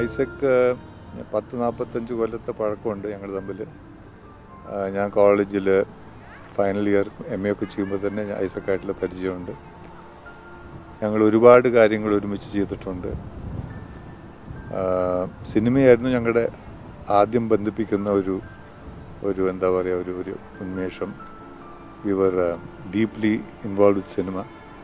ഐസക് പത്ത് നാൽപ്പത്തഞ്ച് കൊല്ലത്തെ പഴക്കമുണ്ട് ഞങ്ങൾ തമ്മിൽ ആ, ഞാൻ കോളേജിൽ ഫൈനൽ ഇയർ എം എ ഒക്കെ ചെയ്യുമ്പോൾ തന്നെ ഐസക്കായിട്ടുള്ള പരിചയമുണ്ട് ഞങ്ങൾ ഒരുപാട് കാര്യങ്ങൾ ഒരുമിച്ച് ചെയ്തിട്ടുണ്ട് ആ, സിനിമയായിരുന്നു ഞങ്ങളുടെ ആദ്യം ബന്ധിപ്പിക്കുന്ന ഒരു ഒരു എന്താ പറയുക ഒരു ഒരു ഉന്മേഷം we were deeply involve with cinema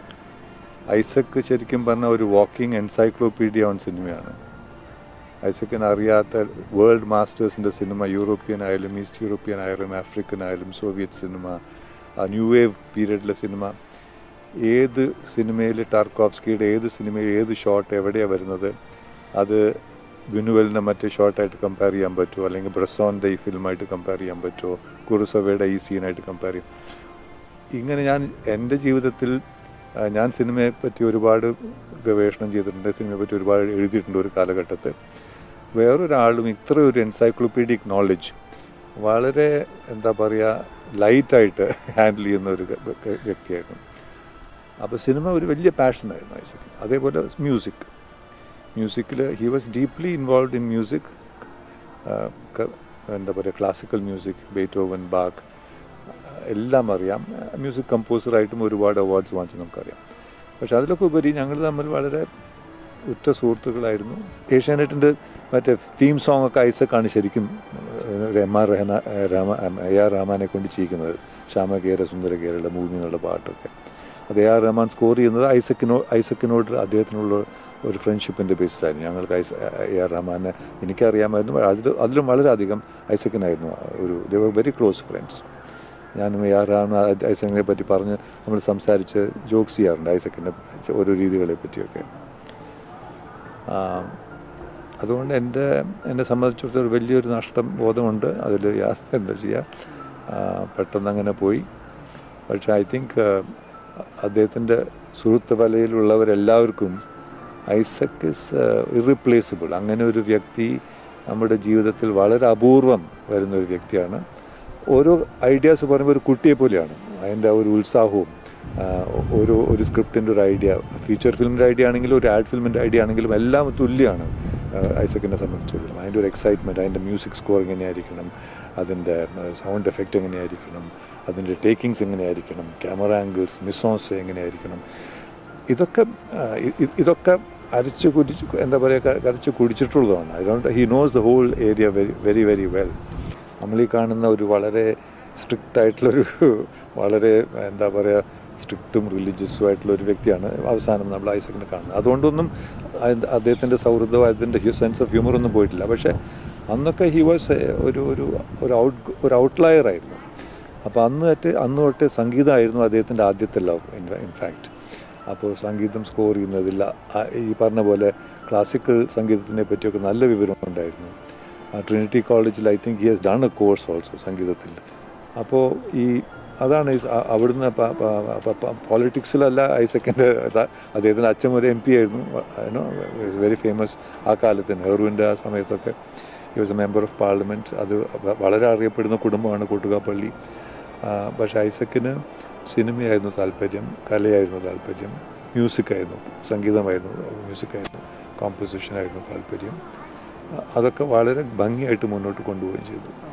Isaac ശരിക്കും പറഞ്ഞ ഒരു വാക്കിംഗ് എൻസൈക്ലോപീഡിയ ഓൺ സിനിമയാണ് ഐസക്കിന് അറിയാത്ത വേൾഡ് മാസ്റ്റേഴ്സിൻ്റെ സിനിമ യൂറോപ്യൻ ആയാലും ഈസ്റ്റ് യൂറോപ്യൻ ആയാലും ആഫ്രിക്കൻ ആയാലും സോവിയറ്റ് സിനിമ ആ ന്യൂ വേവ് പീരീഡിലെ സിനിമ ഏത് സിനിമയിൽ ടാർക്കോഫ്സ്കിയുടെ ഏത് സിനിമയിൽ ഏത് ഷോട്ട് എവിടെയാണ് വരുന്നത് അത് ബിനുവലിനെ മറ്റേ ഷോട്ടായിട്ട് കമ്പയർ ചെയ്യാൻ പറ്റുമോ അല്ലെങ്കിൽ ബ്രസോൻ്റെ ഈ ഫിലിമായിട്ട് കമ്പയർ ചെയ്യാൻ പറ്റുമോ കുറുസവയുടെ ഈ സീനായിട്ട് കമ്പയർ ചെയ്യും ഇങ്ങനെ ഞാൻ എൻ്റെ ജീവിതത്തിൽ ആ, ഞാൻ സിനിമയെ പറ്റി ഒരുപാട് ഗവേഷണം ചെയ്തിട്ടുണ്ട് സിനിമയെ പറ്റി ഒരുപാട് എഴുതിയിട്ടുണ്ട് ഒരു കാലഘട്ടത്തിൽ വേറൊരാളും ഇത്ര ഒരു എൻസൈക്ലോപീഡിക് നോളജ് വളരെ എന്താ പറയുക ലൈറ്റായിട്ട് ഹാൻഡിൽ ചെയ്യുന്ന ഒരു വ്യ- വ്യ- വ്യക്തിയായിരുന്നു അപ്പോൾ സിനിമ ഒരു വലിയ പാഷനായിരുന്നു ഐസക്ക് അതേപോലെ മ്യൂസിക് മ്യൂസിക്കിൽ he was deeply involve in music എന്താ പറയുക ക്ലാസിക്കൽ മ്യൂസിക് ബേറ്റോവൻ ബാക്ക് എല്ലാം അറിയാം മ്യൂസിക് കമ്പോസറായിട്ടും ഒരുപാട് അവാർഡ്സ് വാങ്ങിച്ച് നമുക്കറിയാം പക്ഷെ അതിലൊക്കെ ഉപരി ഞങ്ങൾ തമ്മിൽ വളരെ ഉറ്റ സുഹൃത്തുക്കളായിരുന്നു ഏഷ്യാനെറ്റിൻ്റെ മറ്റേ തീം സോങ് ഒക്കെ ഐസക്കാണ് ശരിക്കും ഒരു എം ആർ റഹന രാമ എ ആർ റഹ്മാനെ കൊണ്ട് ചെയ്യിക്കുന്നത് ശ്യാമകേര സുന്ദരകേരയുടെ മൂവി എന്നുള്ള പാട്ടൊക്കെ അത് എ ആർ റഹ്മാൻ സ്കോർ ചെയ്യുന്നത് ഐസക്കിനോ ഐസക്കിനോട് അദ്ദേഹത്തിനുള്ള ഒരു ഫ്രണ്ട്ഷിപ്പിൻ്റെ ബേസിസായിരുന്നു ഞങ്ങൾക്ക് ഐസ എ ആർ റഹ്മാനെ എനിക്കറിയാമായിരുന്നു അതിൽ അതിലും വളരെയധികം ഐസക്കിനായിരുന്നു ഒരു they were very close friends ഞാനും എ ആർ റഹ്മാൻ ഐസക്കിനെ പറ്റി പറഞ്ഞ് നമ്മൾ സംസാരിച്ച് ജോക്സ് ചെയ്യാറുണ്ട് ഐസക്കിൻ്റെ ഓരോ രീതികളെ പറ്റിയൊക്കെ ആ, അതുകൊണ്ട് എൻ്റെ എന്നെ സംബന്ധിച്ചിടത്തോളം ഒരു വലിയൊരു നഷ്ടം ബോധമുണ്ട് അതിൽ എന്താ ചെയ്യുക ആ, പെട്ടെന്ന് അങ്ങനെ പോയി പക്ഷേ ഐ തിങ്ക് അദ്ദേഹത്തിൻ്റെ സുഹൃത്ത് വലയിലുള്ളവരെല്ലാവർക്കും ഐസക് ഇസ് ഇറിപ്ലേസിബിൾ അങ്ങനെ ഒരു വ്യക്തി നമ്മുടെ ജീവിതത്തിൽ വളരെ അപൂർവം വരുന്ന ഒരു വ്യക്തിയാണ് ഓരോ ഐഡിയാസ് പറയുമ്പോൾ ഒരു കുട്ടിയെ പോലെയാണ് അതിൻ്റെ ആ ഒരു ഉത്സാഹവും ആ, ഓരോ ഒരു സ്ക്രിപ്റ്റിൻ്റെ ഒരു ഐഡിയ ഫീച്ചർ ഫിലിമിൻ്റെ ഐഡിയ ആണെങ്കിലും ഒരു ആഡ് ഫിലിമിൻ്റെ ഐഡിയ ആണെങ്കിലും എല്ലാം തുല്യമാണ് ആ, ഐസക്കിനെ സംബന്ധിച്ചിടത്തോളം അതിൻ്റെ ഒരു എക്സൈറ്റ്മെൻറ്റ് അതിൻ്റെ മ്യൂസിക് സ്കോർ എങ്ങനെയായിരിക്കണം അതിൻ്റെ സൗണ്ട് എഫക്റ്റ് എങ്ങനെയായിരിക്കണം അതിൻ്റെ ടേക്കിങ്സ് എങ്ങനെയായിരിക്കണം ക്യാമറ ആംഗിൾസ് മിസോൺസ് എങ്ങനെയായിരിക്കണം ഇതൊക്കെ ആ, ഇ- ഇ- ഇതൊക്കെ അരച്ച് കുടിച്ച് എന്താ പറയുക കരച്ച് കുടിച്ചിട്ടുള്ളതാണ് അതുകൊണ്ട് he knows the whole area very very very well നമ്മൾ ഈ കാണുന്ന ഒരു വളരെ സ്ട്രിക്റ്റ് ആയിട്ടുള്ളൊരു വളരെ എന്താ പറയുക സ്ട്രിക്റ്റും റിലീജിയസും ആയിട്ടുള്ള ഒരു വ്യക്തിയാണ് അവസാനം നമ്മൾ ഐസക്കിനെ കാണുന്നത് അതുകൊണ്ടൊന്നും അത് അദ്ദേഹത്തിൻ്റെ സൗഹൃദം അതിൻ്റെ സെൻസ് ഓഫ് ഹ്യൂമർ ഒന്നും പോയിട്ടില്ല പക്ഷേ അന്നൊക്കെ ഹി വാസ് ഒരു ഒരു ഒരു ഔട്ട് ഒരു ഔട്ട്ലയർ ആയിരുന്നു അപ്പോൾ അന്ന് തൊട്ട് അന്ന് തൊട്ട് സംഗീതമായിരുന്നു അദ്ദേഹത്തിൻ്റെ ആദ്യത്തെ ലവ് ഇൻഫാക്റ്റ് അപ്പോൾ സംഗീതം സ്കോർ ചെയ്യുന്നതിൽ ആ- ഈ പറഞ്ഞ പോലെ ക്ലാസിക്കൽ സംഗീതത്തിനെ പറ്റിയൊക്കെ നല്ല വിവരമുണ്ടായിരുന്നു ട്രിനിറ്റി കോളേജിൽ I think he has done a course also സംഗീതത്തിൽ അപ്പോൾ ഈ അതാണ് ഈ സ- അ- അവിടുന്ന് പോളിറ്റിക്സിലല്ല ഐസക്കിൻ്റെ അദ്ദേഹത്തിൻ്റെ അച്ഛൻ ഒരു എം പി ആയിരുന്നു വെരി ഫേമസ് ആ കാലത്ത് നെഹ്റുവിൻ്റെ ആ സമയത്തൊക്കെ he was a member of parliament അത് വ- വളരെ അറിയപ്പെടുന്ന കുടുംബമാണ് കൂട്ടുകാപ്പള്ളി ആ, പക്ഷേ ഐസക്കിന് സിനിമയായിരുന്നു താല്പര്യം കലയായിരുന്നു താല്പര്യം മ്യൂസിക്കായിരുന്നു സംഗീതമായിരുന്നു മ്യൂസിക്കായിരുന്നു കോമ്പോസിഷനായിരുന്നു താല്പര്യം അ- അതൊക്കെ വളരെ ഭംഗിയായിട്ട് മുന്നോട്ട് കൊണ്ടുപോവുകയും ചെയ്തു